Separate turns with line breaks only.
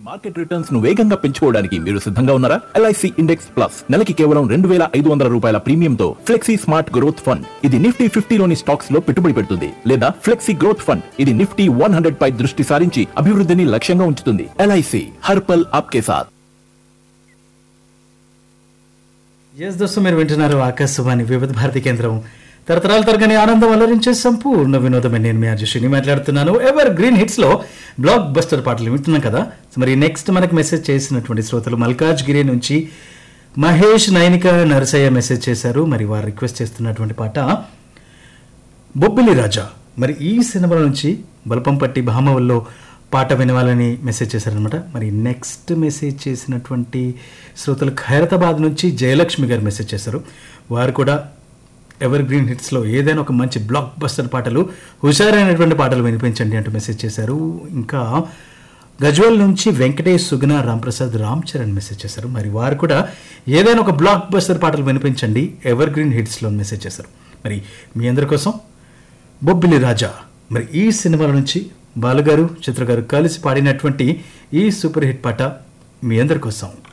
market returns ను వేగంగా పెంచుకోవడానికి మీరు సిద్ధంగా ఉన్నారా ఎల్ఐసి ఇండెక్స్ ప్లస్ నెలకి కేవలం రెండు వేల ఐదు వందల రూపాయల ప్రీమియంతో ఫ్లెక్సీ స్మార్ట్ గ్రోత్ ఫండ్ ఇది నిఫ్టీ ఫిఫ్టీలోని స్టాక్స్ లో పెట్టుబడి పెడుతుంది లేదా ఫ్లెక్సీ గ్రోత్ ఫండ్ ఇది నిఫ్టీ వన్ హండ్రెడ్ పై దృష్టి సారించి అభివృద్ధిని లక్ష్యంగా ఉంచుతుంది ఎల్ఐసి హర్పల్ ఆప్కే సాథ్
ఎస్ దోస్తు మీరు వింటున్నారు ఆకాశవాణి వివిధ భారతి కేంద్రం తరతరాల తరగని ఆనందం అలరించే సంపూర్ణ వినోదమే నేను మీ అర్జుషిని మాట్లాడుతున్నాను ఎవర్ గ్రీన్ హిట్స్ లో బ్లాక్ బస్టర్ పాటలు వింటున్నాం కదా సో మరి నెక్స్ట్ మనకు మెసేజ్ చేసినటువంటి శ్రోతలు మల్కాజ్గిరి నుంచి మహేష్ నైనిక నరసయ్య మెసేజ్ చేశారు మరి వారు రిక్వెస్ట్ చేస్తున్నటువంటి పాట బొబ్బిలి రాజా మరి ఈ సినిమా నుంచి బలపంపట్టి భామవల్లో పాట వినవాలని మెసేజ్ చేశారనమాట మరి నెక్స్ట్ మెసేజ్ చేసినటువంటి శ్రోతలు ఖైరతాబాద్ నుంచి జయలక్ష్మి గారు మెసేజ్ చేశారు వారు కూడా ఎవర్ గ్రీన్ హిట్స్లో ఏదైనా ఒక మంచి బ్లాక్ బస్టర్ పాటలు హుషారైనటువంటి పాటలు వినిపించండి అంటూ మెసేజ్ చేశారు ఇంకా గజ్వల్ నుంచి వెంకటేష్ సుగుణ రాంప్రసాద్ రామ్ చరణ్ మెసేజ్ చేశారు మరి వారు కూడా ఏదైనా ఒక బ్లాక్ బస్టర్ పాటలు వినిపించండి ఎవర్ గ్రీన్ హిట్స్లో మెసేజ్ చేశారు మరి మీ అందరి కోసం బొబ్బిలి రాజా మరి ఈ సినిమాల నుంచి బాలుగారు చిత్ర గారు కలిసి పాడినటువంటి ఈ సూపర్ హిట్ పాట మీ అందరి కోసం